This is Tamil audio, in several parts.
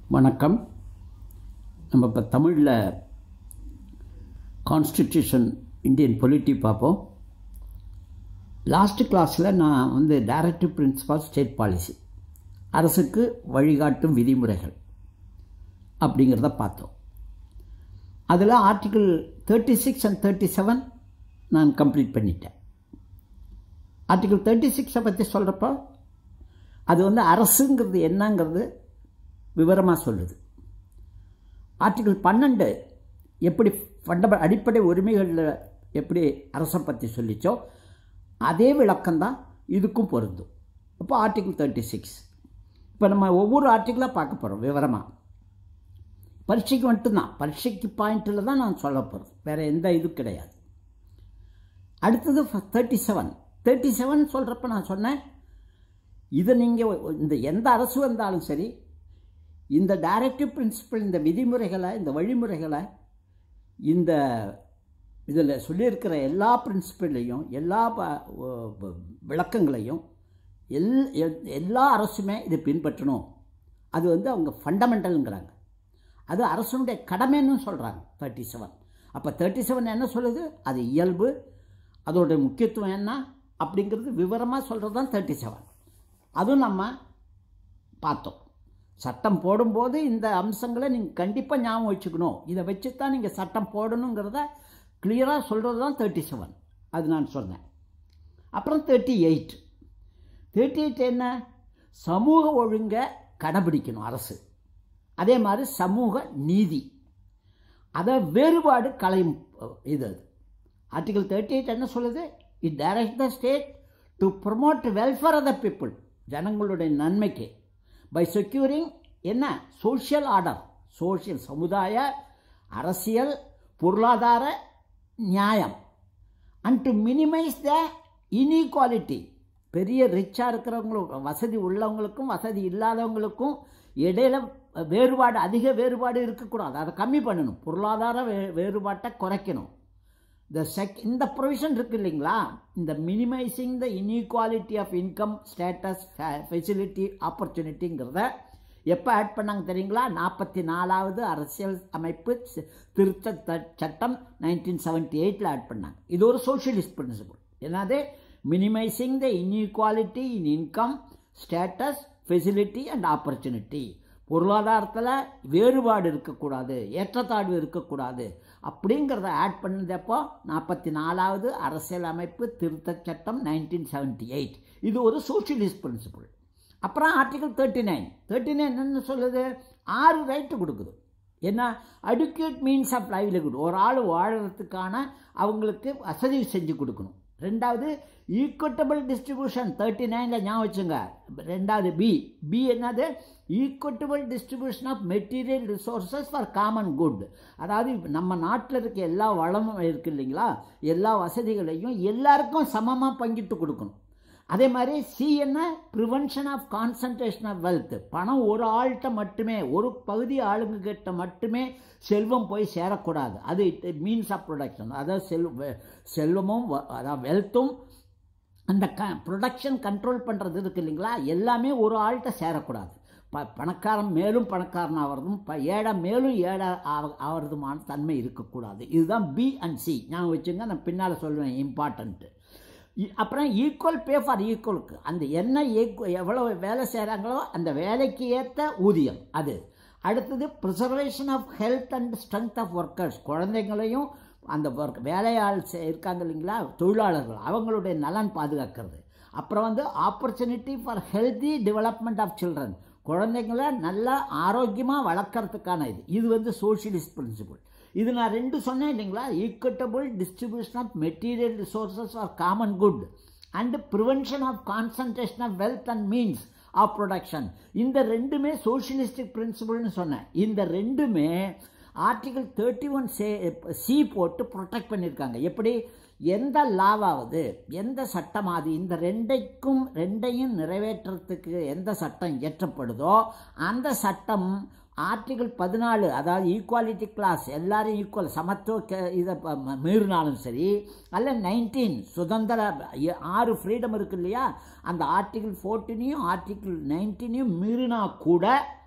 வணக்கம் நம்ம இப்போ தமிழில் கான்ஸ்டிடியூஷன் இந்தியன் பொலிட்டி பார்ப்போம் லாஸ்ட் கிளாஸில் நான் வந்து டைரக்டிவ் பிரின்சிபால் ஸ்டேட் பாலிசி அரசுக்கு வழிகாட்டும் விதிமுறைகள் அப்படிங்கிறத பார்த்தோம் அதில் article thirty six and thirty seven நான் கம்ப்ளீட் பண்ணிட்டேன் ஆர்டிகிள் தேர்ட்டி சிக்ஸை பற்றி சொல்கிறப்போ அது வந்து அரசுங்கிறது என்னங்கிறது விவரமாக சொல்லுது ஆர்டிகிள் பன்னெண்டு எப்படி ஃபண்ட அடிப்படை உரிமைகளில் எப்படி அரசை பற்றி சொல்லிச்சோ அதே விளக்கம்தான் இதுக்கும் பொருந்தும் அப்போ ஆர்டிகிள் தேர்ட்டி சிக்ஸ் இப்போ நம்ம ஒவ்வொரு ஆர்டிகிளாக பார்க்க போகிறோம் விவரமாக பரீட்சைக்கு மட்டும்தான் பரீட்சைக்கு பாயிண்டில் தான் நான் சொல்ல போகிறேன் வேறு எந்த இது கிடையாது அடுத்தது தேர்ட்டி செவன் தேர்ட்டி செவன் சொல்கிறப்ப நான் சொன்னேன் இதை நீங்கள் இந்த எந்த அரசு வந்தாலும் சரி இந்த டைரக்டிவ் பிரின்சிபல் இந்த விதிமுறைகளை இந்த வழிமுறைகளை இந்த இதில் சொல்லியிருக்கிற எல்லா பிரின்சிபல்லையும் எல்லா விளக்கங்களையும் எல் எல்லா அரசுமே இதை பின்பற்றணும் அது வந்து அவங்க ஃபண்டமெண்டலுங்கிறாங்க அது அரசனுடைய கடமைன்னு சொல்கிறாங்க தேர்ட்டி செவன் அப்போ தேர்ட்டி செவன் என்ன சொல்லுது அது இயல்பு அதோடைய முக்கியத்துவம் என்ன அப்படிங்கிறது விவரமாக சொல்கிறது தான் தேர்ட்டி செவன் அதுவும் நம்ம பார்த்தோம் சட்டம் போடும்போது இந்த அம்சங்களை நீங்கள் கண்டிப்பாக ஞாபகம் வச்சுக்கணும் இதை வச்சு தான் நீங்கள் சட்டம் போடணுங்கிறத கிளியராக சொல்கிறது தான் தேர்ட்டி செவன் அது நான் சொன்னேன் அப்புறம் தேர்ட்டி எயிட் தேர்ட்டி எயிட் என்ன சமூக ஒழுங்கை கடைபிடிக்கணும் அரசு அதே மாதிரி சமூக நீதி அதை வேறுபாடு களையும் இது அது ஆர்டிகல் தேர்ட்டி எயிட் என்ன சொல்லுது it direct the state to promote welfare of the people ஜனங்களுடைய நன்மைக்கு பை செக்யூரிங் என்ன சோஷியல் ஆர்டர் சோஷியல் சமுதாய அரசியல் பொருளாதார நியாயம் and to minimise the inequality பெரிய ரிச்சாக இருக்கிறவங்களுக்கும் வசதி உள்ளவங்களுக்கும் வசதி இல்லாதவங்களுக்கும் இடையில வேறுபாடு அதிக வேறுபாடு இருக்கக்கூடாது அதை கம்மி பண்ணணும் பொருளாதார வே வேறுபாட்டை குறைக்கணும் இந்த செக் இந்த ப்ரொவிஷன் இருக்கு இல்லைங்களா இந்த minimising the inequality of income status facility ஆப்பர்ச்சுனிட்டிங்கிறத எப்போ ஆட் பண்ணாங்க தெரியுங்களா நாற்பத்தி நாலாவது அரசியல் அமைப்பு திருத்த சட்டம் நைன்டீன் செவன்டி எயிட்டில் ஆட் பண்ணாங்க இது ஒரு சோஷியலிஸ்ட் பிரின்சிபல் என்னது minimising the inequality in income status facility and opportunity பொருளாதாரத்தில் வேறுபாடு இருக்கக்கூடாது ஏற்றத்தாழ்வு இருக்கக்கூடாது அப்படிங்கிறத ஆட் பண்ணதப்போ நாற்பத்தி நாலாவது அரசியல் அமைப்பு திருத்த சட்டம் நைன்டீன் செவன்டி எயிட் இது ஒரு சோஷியலிஸ்ட் பிரின்சிபிள் அப்புறம் article thirty nine thirty nine என்னென்னு சொல்லுது ஆறு ரைட்டு கொடுக்குது என்ன அடிக்யூட் மீன்ஸ் ஆஃப் லைவ்லிஹுட் ஒரு ஆள் வாழறதுக்கான அவங்களுக்கு வசதி செஞ்சு கொடுக்கணும் ரெண்டாவது ஈக்குவட்டபிள் டிஸ்ட்ரிபியூஷன் தேர்ட்டி நைனில் ஞாபகம் வச்சுங்க ரெண்டாவது பி பி என்னது equitable distribution of material resources for common good அதாவது நம்ம நாட்டில் இருக்க எல்லா வளமும் இருக்குது இல்லைங்களா எல்லா வசதிகளையும் எல்லாருக்கும் சமமாக பங்கிட்டு கொடுக்கணும் அதே மாதிரி சி என்ன prevention of concentration of wealth பணம் ஒரு ஆள்கிட்ட மட்டுமே ஒரு பகுதி ஆளுங்க கிட்ட மட்டுமே செல்வம் போய் சேரக்கூடாது அது இட் மீன்ஸ் ஆஃப் ப்ரொடக்ஷன் அதாவது செல் செல்வமும் அதாவது வெல்த்தும் அந்த க ப்ரொடக்ஷன் கண்ட்ரோல் பண்ணுறது இருக்கு இல்லைங்களா எல்லாமே ஒரு ஆள்கிட்ட சேரக்கூடாது ப பணக்காரன் மேலும் பணக்காரன் ஆகிறதும் ப ஏழை மேலும் ஏழை ஆகிறதுமான தன்மை இருக்கக்கூடாது இதுதான் பி அண்ட் சி ஞாபகம் வச்சுங்க நான் பின்னால் சொல்லுவேன் இம்பார்ட்டண்ட்டு அப்புறம் ஈக்குவல் பே ஃபார் ஈக்குவலுக்கு அந்த என்ன ஈக்குவ எவ்வளோ வேலை செய்கிறாங்களோ அந்த வேலைக்கு ஏற்ற ஊதியம் அது அடுத்தது preservation of health and strength of workers குழந்தைங்களையும் அந்த ஒர்க் வேலையாள் இருக்காங்க இல்லைங்களா தொழிலாளர்கள் அவங்களுடைய நலன் பாதுகாக்கிறது அப்புறம் வந்து opportunity for healthy development of children குழந்தைங்கள நல்லா ஆரோக்கியமாக வளர்க்குறதுக்கான இது இது வந்து சோஷியலிஸ்ட் பிரின்சிபல் இது நான் ரெண்டு சொன்னேன் இல்லைங்களா equitable distribution of material resources or common good and prevention of concentration of wealth and means of production இந்த ரெண்டுமே சோஷியலிஸ்டிக் பிரின்சிபல்னு சொன்னேன் இந்த ரெண்டுமே article thirty one say C போட்டு ப்ரொடெக்ட் பண்ணியிருக்காங்க எப்படி எந்த லாவாவது எந்த சட்டமாவது இந்த ரெண்டைக்கும் ரெண்டையும் நிறைவேற்றுறதுக்கு எந்த சட்டம் இயற்றப்படுதோ அந்த சட்டம் ஆர்டிகிள் பதினாலு அதாவது ஈக்குவாலிட்டி கிளாஸ் எல்லாரும் ஈக்குவல் சமத்துவ கே- இதை ப- ம- மீறினாலும் சரி அல்ல நைன்டீன் சுதந்திர எ- ஆறு ஃப்ரீடம் இருக்கு இல்லையா அந்த ஆர்டிகிள் ஃபோர்டீனையும் ஆர்டிகிள் நைன்டீனையும் மீறினா கூட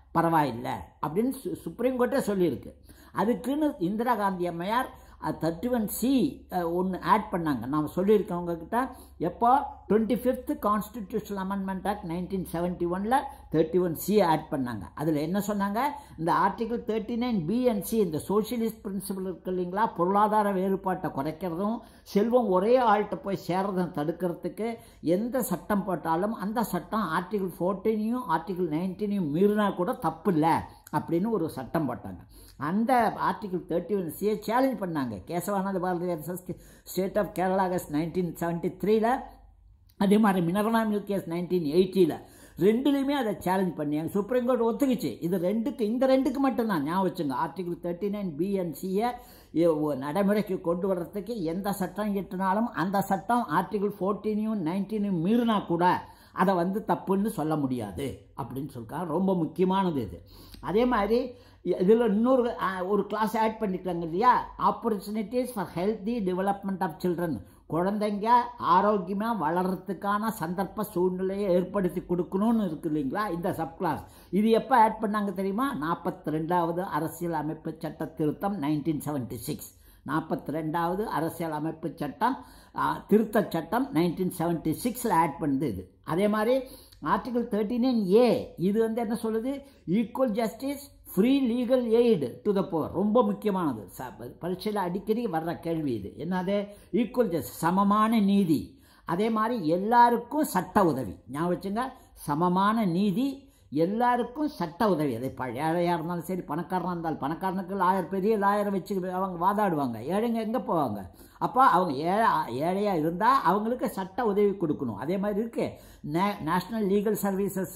பரவாயில்லை அப்படின்னு சு சுப்ரீம் கோர்ட்டே சொல்லியிருக்கு அதுக்குன்னு இந்திரா காந்தி அம்மையார் தேர்ட்டி ஒன் சி ஒன்று ஆட் பண்ணாங்க நாம் சொல்லியிருக்கோம் உங்ககிட்ட எப்போ twenty fifth constitutional amendment act nineteen seventy ஒனில் தேர்ட்டி ஒன் சி ஆட் பண்ணாங்க அதில் என்ன சொன்னாங்க இந்த article thirty nine B and C இந்த சோஷியலிஸ்ட் பிரின்சிபல் இருக்கு இல்லைங்களா பொருளாதார வேறுபாட்டை குறைக்கிறதும் செல்வம் ஒரே ஆள்கிட்ட போய் சேர்றதும் தடுக்கிறதுக்கு எந்த சட்டம் போட்டாலும் அந்த சட்டம் ஆர்டிகல் ஃபோர்டீனையும் ஆர்டிகல் நைன்டீனையும் மீறினா கூட தப்பு இல்லை அப்படின்னு ஒரு சட்டம் போட்டாங்க அந்த ஆர்டிகல் தேர்ட்டி ஒன் சியை சேலஞ்ச் பண்ணாங்க Kesavananda Bharati state of Kerala case nineteen seventy த்ரீல அதே மாதிரி மினரலா மில்க் கேஸ் நைன்டீன் எயிட்டியில் ரெண்டுலேயுமே அதை சேலஞ்ச் பண்ணியாங்க சுப்ரீம் கோர்ட் ஒத்துக்குச்சு இது ரெண்டுக்கு இந்த ரெண்டுக்கு மட்டும்தான் ஞாபகம் வச்சுங்க ஆர்டிகல் தேர்ட்டி நைன் பிஎன்சியை நடைமுறைக்கு கொண்டு வர்றதுக்கு எந்த சட்டம் இயற்றினாலும் அந்த சட்டம் ஆர்டிகல் ஃபோர்டீனையும் நைன்டீனையும் மீறினா கூட அதை வந்து தப்புன்னு சொல்ல முடியாது அப்படின்னு சொல்லிருக்காங்க ரொம்ப முக்கியமானது இது அதே மாதிரி இதில் இன்னொரு ஒரு கிளாஸ் ஆட் பண்ணிக்கிறாங்க இல்லையா opportunities for healthy development of children குழந்தைங்க ஆரோக்கியமாக வளர்கிறதுக்கான சந்தர்ப்ப சூழ்நிலையை ஏற்படுத்தி கொடுக்கணும்னு இருக்கு இல்லைங்களா இந்த சப் கிளாஸ் இது எப்போ ஆட் பண்ணாங்க தெரியுமா நாற்பத்தி ரெண்டாவது அரசியல் அமைப்பு சட்ட திருத்தம் நைன்டீன் செவன்ட்டி சிக்ஸ் நாற்பத்தி ரெண்டாவது அரசியல் அமைப்பு சட்டம் திருத்த சட்டம் நைன்டீன் செவன்ட்டி சிக்ஸில் ஆட் பண்ணுது இது அதே மாதிரி ஆர்டிகல் தேர்ட்டி நைன் ஏ இது வந்து என்ன சொல்லுது equal justice free legal aid to the poor ரொம்ப முக்கியமானது ச பரீட்சையில் அடிக்கடி வர்ற கேள்வி இது என்னது ஈக்குவல் ஜஸ்டிஸ் சமமான நீதி அதே மாதிரி எல்லாருக்கும் சட்ட உதவி ஞாபகம் வச்சுங்க சமமான நீதி எல்லாருக்கும் சட்ட உதவி அதை ப ஏழையாக இருந்தாலும் சரி பணக்காரனாக இருந்தாலும் பணக்காரனுக்கு லாயர் பெரிய லாயரை வச்சு அவங்க வாதாடுவாங்க ஏழைங்க எங்கே போவாங்க அப்போ அவங்க ஏழை ஏழையாக இருந்தால் அவங்களுக்கு சட்ட உதவி கொடுக்கணும் அதே மாதிரி இருக்குது நே நேஷ்னல் லீகல் சர்வீசஸ்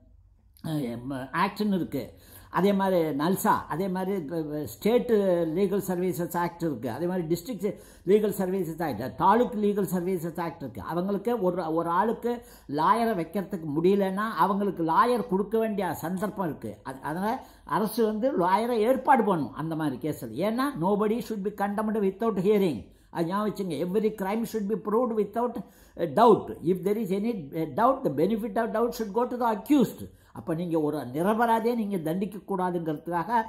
ஆக்ட்னு இருக்குது அதே மாதிரி நல்சா அதே மாதிரி ஸ்டேட்டு லீகல் சர்வீசஸ் ஆக்ட் இருக்குது அதே மாதிரி district legal services act taluk legal services act இருக்குது அவங்களுக்கு ஒரு ஒரு ஆளுக்கு லாயரை வைக்கிறதுக்கு முடியலன்னா அவங்களுக்கு லாயர் கொடுக்க வேண்டிய சந்தர்ப்பம் இருக்குது அது அதனால் அரசு வந்து லாயரை ஏற்பாடு பண்ணும் அந்த மாதிரி கேஸில் ஏன்னா nobody should be condemned without hearing அது ஞாபகம் வச்சுங்க every crime should be proved without doubt if there is any doubt the benefit of doubt should go to the accused அப்போ நீங்கள் ஒரு நிரபராதியை நீங்கள் தண்டிக்கக்கூடாதுங்கிறதுக்காக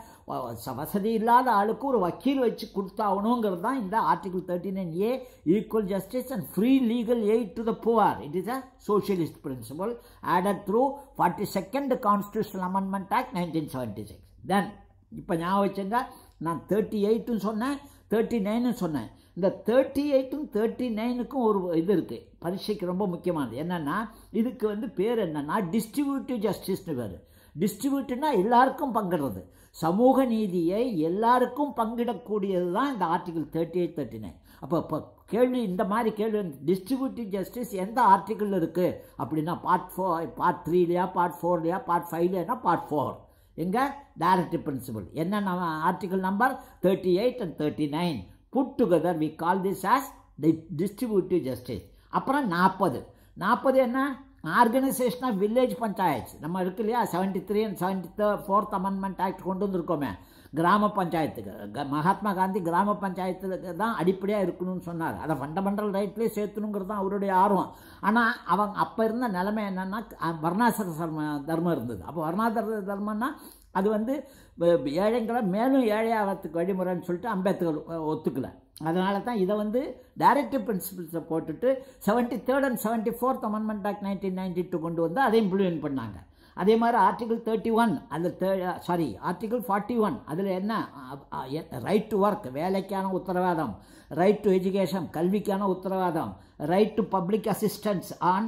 வசதி இல்லாத ஆளுக்கு ஒரு வக்கீல் வச்சு கொடுத்தாகணுங்கிறது தான் இந்த article thirty nine A equal justice and free legal aid to the poor it is a socialist principle added through forty second constitutional amendment act nineteen seventy six then இப்போ ஞாபகம் வச்சுங்க நான் தேர்ட்டி எயிட்டும் சொன்னேன் தேர்ட்டி நைன்னு சொன்னேன் இந்த தேர்ட்டி எயிட்டும் தேர்ட்டி நைனுக்கும் ஒரு இது இருக்குது பரீட்சைக்கு ரொம்ப முக்கியமானது என்னென்னா இதுக்கு வந்து பேர் என்னென்னா டிஸ்ட்ரிபியூட்டிவ் ஜஸ்டிஸ்னு பேர் டிஸ்ட்ரிபியூட்டிவ்னா எல்லாருக்கும் பங்கிடுறது சமூக நீதியை எல்லாருக்கும் பங்கிடக்கூடியது தான் இந்த article thirty eight thirty nine அப்போ இப்போ கேள்வி இந்த மாதிரி கேள்வி டிஸ்ட்ரிபியூட்டிவ் ஜஸ்டிஸ் எந்த ஆர்டிக்கிள் இருக்குது அப்படின்னா பார்ட் ஃபோர் பார்ட் த்ரீலையா பார்ட் ஃபோர்லையா பார்ட் ஃபைவ்லையா பார்ட் ஃபோர் எங்கே டைரக்டிவ் பிரின்சிபல் என்ன article number thirty eight and thirty nine put together we call this as the distributive justice அப்புறம் நாற்பது நாற்பது என்ன ஆர்கனைசேஷன் ஆஃப் வில்லேஜ் பஞ்சாயத்து நம்ம இருக்கு இல்லையா seventy three and seventy third fourth amendment act கொண்டு வந்திருக்கோமே கிராம பஞ்சாயத்துக்கு மகாத்மா காந்தி கிராம பஞ்சாயத்துக்கு தான் அடிப்படையாக இருக்கணும்னு சொன்னார் அதை ஃபண்டமெண்டல் ரைட்லேயே சேர்த்தணுங்கிறது தான் அவருடைய ஆர்வம் ஆனால் அவங்க அப்போ இருந்த நிலைமை என்னென்னா வர்ணாசிர தர்மம் இருந்தது அப்போ வர்ணாசிர தர்மம்னா அது வந்து ஏழைங்களை மேலும் ஏழையாகிறதுக்கு வழிமுறைன்னு சொல்லிட்டு அம்பேத்கர் ஒத்துக்கலை அதனால தான் இதை வந்து டைரக்டிவ் பிரின்சிபிள்ஸை போட்டுட்டு seventy third and seventy fourth amendment act nineteen ninety two கொண்டு வந்து அதை இம்ப்ளிமெண்ட் பண்ணாங்க அதே மாதிரி ஆர்டிகிள் தேர்ட்டி ஒன் அதில் தே சாரி ஆர்டிகிள் ஃபார்ட்டி ஒன் அதில் என்ன ரைட் டு ஒர்க் வேலைக்கான உத்தரவாதம் ரைட் டு எஜுகேஷன் கல்விக்கான உத்தரவாதம் right to public assistance on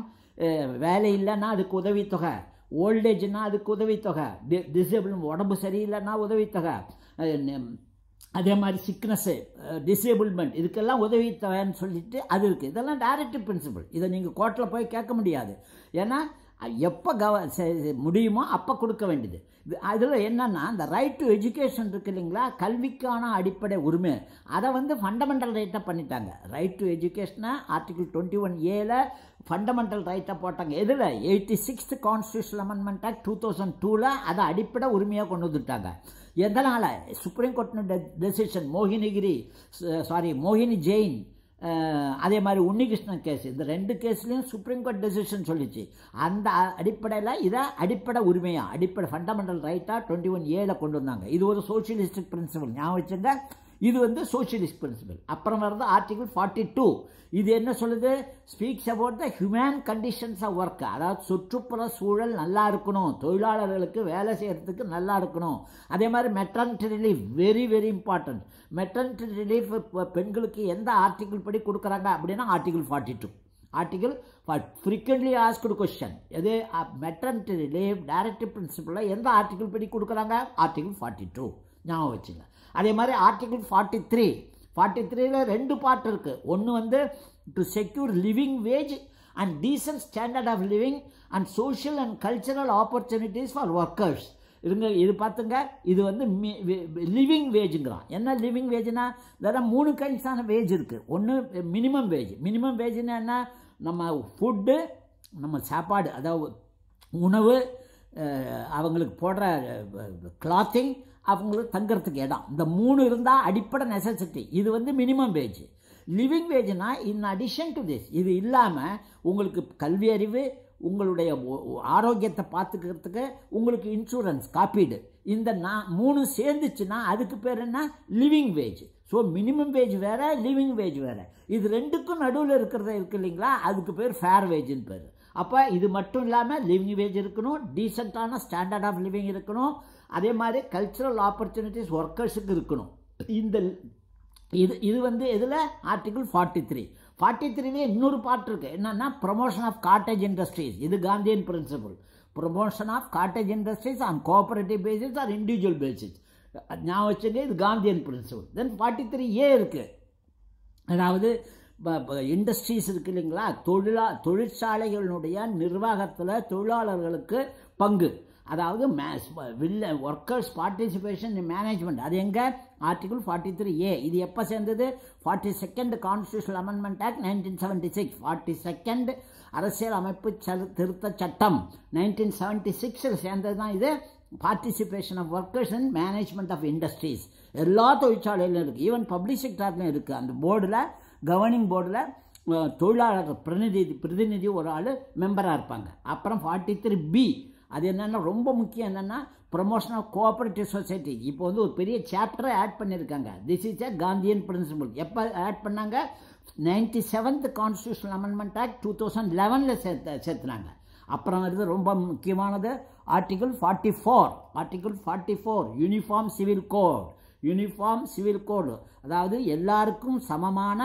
வேலை இல்லைன்னா அதுக்கு உதவித்தொகை ஓல்டேஜ்னா அதுக்கு உதவித்தொகை டி டிசேபிள் உடம்பு சரியில்லைன்னா உதவித்தொகை அதே மாதிரி சிக்னஸ்ஸு டிசேபிள்மெண்ட் இதுக்கெல்லாம் உதவித்தொகைன்னு சொல்லிட்டு அது இருக்குது இதெல்லாம் டைரக்டிவ் பிரின்சிபல் இதை நீங்கள் கோர்ட்டில் போய் கேட்க முடியாது ஏன்னா எப்போ கவ முடியுமோ அப்போ கொடுக்க வேண்டியது அதில் என்னென்னா இந்த ரைட் டு எஜுகேஷன் இருக்கு இல்லைங்களா கல்விக்கான அடிப்படை உரிமை அதை வந்து ஃபண்டமெண்டல் ரைட்டாக பண்ணிட்டாங்க ரைட் டு எஜுகேஷனை ஆர்டிகிள் டுவெண்ட்டி ஒன் ஏல ஃபண்டமெண்டல் ரைட்டாக போட்டாங்க எதில் eighty sixth constitution amendment act two thousand டூவில் அதை அடிப்படை உரிமையாக கொண்டு வந்துட்டாங்க எதனால் சுப்ரீம் கோர்ட் டெசிஷன் மோகினிகிரி சாரி மோகினி ஜெயின் அஹ், அதே மாதிரி உன்னிகிருஷ்ணன் கேஸ் இந்த ரெண்டு கேஸ்லையும் சுப்ரீம் கோர்ட் டெசிஷன் சொல்லிச்சு அந்த அடிப்படையில் இதை அடிப்படை உரிமையாக அடிப்படை ஃபண்டமெண்டல் ரைட்டாக டுவெண்ட்டி ஒன் ஏல கொண்டு வந்தாங்க இது ஒரு சோஷியலிஸ்டிக் பிரின்சிபல் ஞாபகம் வச்சுங்க இது வந்து சோஷியலிஸ்ட் பிரின்சிபல் அப்புறம் வருது ஆர்டிகிள் ஃபார்ட்டி டூ இது என்ன சொல்லுது speaks about the human conditions of work அதாவது சுற்றுப்புற சூழல் நல்லா இருக்கணும் தொழிலாளர்களுக்கு வேலை செய்யறதுக்கு நல்லா இருக்கணும் அதே மாதிரி maternity relief very very important maternity relief பெண்களுக்கு எந்த ஆர்டிகிள் படி கொடுக்குறாங்க அப்படின்னா article forty two article frequently asked question எது மெட்டர்னிட்டி ரிலீஃப் டைரக்டிவ் பிரின்சிபலில் எந்த ஆர்டிகிள் படி கொடுக்குறாங்க ஆர்டிகிள் ஃபார்ட்டி டூ ஞாபகம் வச்சுங்க அதே மாதிரி ஆர்டிகிள் ஃபார்ட்டி த்ரீ ஃபார்ட்டி த்ரீல ரெண்டு பார்ட் இருக்குது ஒன்று வந்து to secure living wage and decent standard of living and social and cultural opportunities for workers இருங்க இது பார்த்துங்க இது வந்து லிவிங் வேஜுங்கிறான் என்ன லிவிங் வேஜ்னா வேறு மூணு கைண்ட்ஸான வேஜ் இருக்குது ஒன்று மினிமம் வேஜ் மினிமம் வேஜ்னா என்ன நம்ம ஃபுட்டு நம்ம சாப்பாடு அதாவது உணவு அஹ், அவங்களுக்கு போடுற கிளாத்திங் அவங்களுக்கு தங்குறதுக்கு இடம் இந்த மூணு இருந்தால் அடிப்படை நெசசிட்டி இது வந்து மினிமம் வேஜ் லிவிங் வேஜ்னா இன் அடிஷன் டு திஸ் இது இல்லாமல் உங்களுக்கு கல்வி அறிவு உங்களுடைய ஒ- ஒ- ஆரோக்கியத்தை பார்த்துக்கிறதுக்கு உங்களுக்கு இன்சூரன்ஸ் காப்பீடு இந்த நான் மூணு சேர்ந்துச்சுன்னா அதுக்கு பேர் என்ன living wage so minimum wage வேற லிவிங் வேஜ் வேற இது ரெண்டுக்கும் நடுவில் இருக்கிறது இருக்கு இல்லைங்களா அதுக்கு பேர் ஃபேர் வேஜ்னு பேர் அப்போ இது மட்டும் இல்லாமல் லிவிங் வேஜ் இருக்கணும் டீசெண்டான ஸ்டாண்டர்ட் ஆஃப் லிவிங் இருக்கணும் அதே மாதிரி கல்ச்சுரல் ஆப்பர்ச்சுனிட்டிஸ் ஒர்க்கர்ஸுக்கு இருக்கணும் இந்த இது இது வந்து இதில் ஆர்டிகிள் ஃபார்ட்டி த்ரீ ஃபார்ட்டி த்ரீலே இன்னொரு பார்ட் இருக்கு என்னன்னா ப்ரொமோஷன் ஆஃப் காட்டேஜ் இண்டஸ்ட்ரீஸ் இது Gandhian principle promotion of cottage industries on cooperative basis or individual basis ஞாபகம் வச்சுங்க இது Gandhian principle then forty three A இருக்குது அதாவது இண்டஸ்ட்ரீஸ் இருக்கு இல்லைங்களா தொழிலா தொழிற்சாலைகளுடைய நிர்வாகத்தில் தொழிலாளர்களுக்கு பங்கு அதாவது வில்ல ஒர்க்கர்ஸ் பார்ட்டிசிபேஷன் இன் மேனேஜ்மெண்ட் அது எங்கே ஆர்டிகிள் ஃபார்ட்டி த்ரீ ஏ இது எப்போ சேர்ந்தது forty second constitution amendment act nineteen seventy six forty second அரசியல் அமைப்பு சல் திருத்த சட்டம் நைன்டீன் செவன்டி சிக்ஸில் சேர்ந்தது தான் இது participation of workers and management of industries எல்லா தொழிற்சாலையிலும் இருக்குது ஈவன் பப்ளிக் செக்டார்லையும் இருக்குது அந்த போர்டில் கவர்னிங் போர்டில் தொழிலாளர் பிரதிநிதி பிரதிநிதி ஒரு ஆள் மெம்பராக இருப்பாங்க அப்புறம் ஃபார்ட்டி த்ரீ பி அது என்னென்னா ரொம்ப முக்கியம் என்னென்னா ப்ரொமோஷன் ஆஃப் கோஆபரேட்டிவ் சொசைட்டி இப்போ வந்து ஒரு பெரிய சாப்டரை ஆட் பண்ணியிருக்காங்க this is a Gandhian principle எப்போ ஆட் பண்ணாங்க ninety seventh constitution amendment act two thousand லெவனில் சேர்த்து சேர்த்துனாங்க அப்புறம் வருது ரொம்ப முக்கியமானது article forty four article forty four uniform civil code uniform civil code அதாவது எல்லாருக்கும் சமமான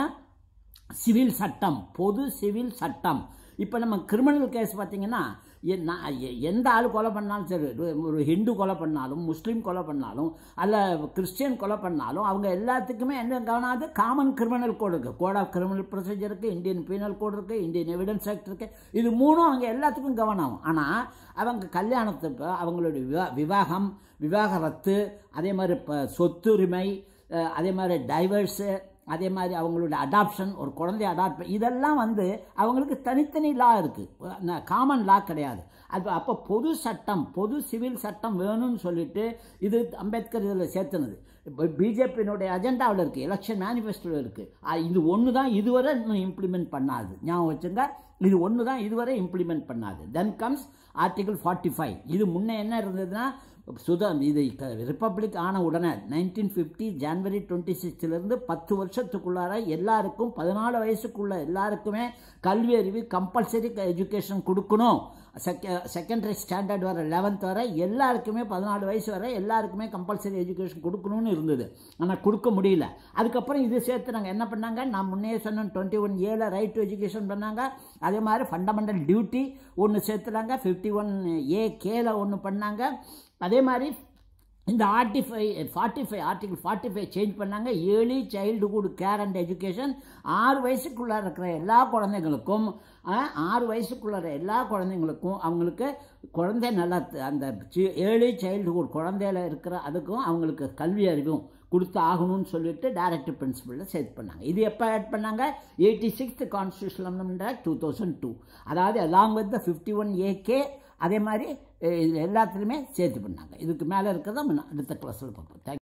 சிவில் சட்டம் பொது சிவில் சட்டம் இப்போ நம்ம கிரிமினல் கேஸ் பார்த்தீங்கன்னா எ- நான் எ- எந்த ஆள் கொலை பண்ணாலும் சரி ஒரு- ஒரு ஹிந்து கொலை பண்ணாலும் முஸ்லீம் கொலை பண்ணாலும் அல்ல கிறிஸ்டியன் கொலை பண்ணாலும் அவங்க எல்லாத்துக்குமே என்ன கவனாது காமன் கிரிமினல் கோடு இருக்குது கோட் ஆஃப் கிரிமினல் ப்ரொசீஜர் இருக்குது இந்தியன் பீனல் கோடு இருக்குது இந்தியன் எவிடன்ஸ் ஆக்ட் இருக்குது இது மூணும் அவங்க எல்லாத்துக்கும் கவனம் ஆனால் அவங்க கல்யாணத்துக்கு அவங்களுடைய விவா விவாகம் விவாகரத்து அதே மாதிரி இப்போ சொத்துரிமை அஹ், அதே மாதிரி டைவர்ஸு அதே மாதிரி அவங்களுடைய அடாப்ஷன் ஒரு குழந்தைய அடாப்ட் இதெல்லாம் வந்து அவங்களுக்கு தனித்தனி லா இருக்குது காமன் லா கிடையாது அது அப்போ பொது சட்டம் பொது சிவில் சட்டம் வேணும்னு சொல்லிட்டு இது அம்பேத்கர் இதில் சேர்த்துனது இப்போ பிஜேபியினுடைய அஜெண்டாவில் இருக்குது எலெக்ஷன் மேனிஃபெஸ்டோவில் இருக்குது இது ஒன்று தான் இதுவரை இன்னும் இம்ப்ளிமெண்ட் பண்ணாது ஞாபகம் வச்சுங்க இது ஒன்று தான் இதுவரை இம்ப்ளிமெண்ட் பண்ணாது then comes article forty five இது முன்னே என்ன இருந்ததுன்னா சுத இது ரிப்பப்ளிக் ஆன உடனே நைன்டீன் ஃபிஃப்டி ஜான்வரி டுவெண்ட்டி சிக்ஸ்லேருந்து பத்து வருஷத்துக்குள்ளார எல்லாருக்கும் பதினாலு வயசுக்குள்ள எல்லாருக்குமே கல்வி அறிவு கம்பல்சரி எஜுகேஷன் கொடுக்கணும் செக செகண்டரி ஸ்டாண்டர்ட் வர லெவன்த் வரை எல்லாருக்குமே பதினாலு வயசு வரை எல்லாருக்குமே கம்பல்சரி எஜுகேஷன் கொடுக்கணும்னு இருந்தது ஆனால் கொடுக்க முடியல அதுக்கப்புறம் இது சேர்த்து நாங்கள் என்ன பண்ணாங்க நான் முன்னே சொன்ன டுவெண்ட்டி ஒன் ஏல ரைட் டு எஜுகேஷன் பண்ணாங்க அதே மாதிரி ஃபண்டமெண்டல் டியூட்டி ஒன்று சேர்த்துனாங்க ஃபிஃப்டி ஒன் ஏ கேல ஒன்று பண்ணாங்க அதே மாதிரி இந்த ஆர்டி five forty five article forty five change பண்ணாங்க early childhood care and education ஆறு வயசுக்குள்ளே இருக்கிற எல்லா குழந்தைங்களுக்கும் ஆஹ், ஆறு வயசுக்குள்ள எல்லா குழந்தைங்களுக்கும் அவங்களுக்கு குழந்தை நல்லா த- அந்த ஏர்லி சைல்டுஹுட் குழந்தையில இருக்கிற அதுக்கும் அவங்களுக்கு கல்வி அறிவும் கொடுத்து ஆகணும்னு சொல்லிட்டு டைரக்டிவ் பிரின்சிபலில் சேர்த்து பண்ணாங்க இது எப்போ ஆட் பண்ணாங்க eighty sixth constitution amendment two thousand two அதாவது along with the fifty one ஏகே அதே மாதிரி அஹ், இது எல்லாத்துலேயுமே சேர்த்து பண்ணாங்க இதுக்கு மேலே இருக்கிறத நம்ம அடுத்த கிளாஸில் பார்ப்போம் தேங்க்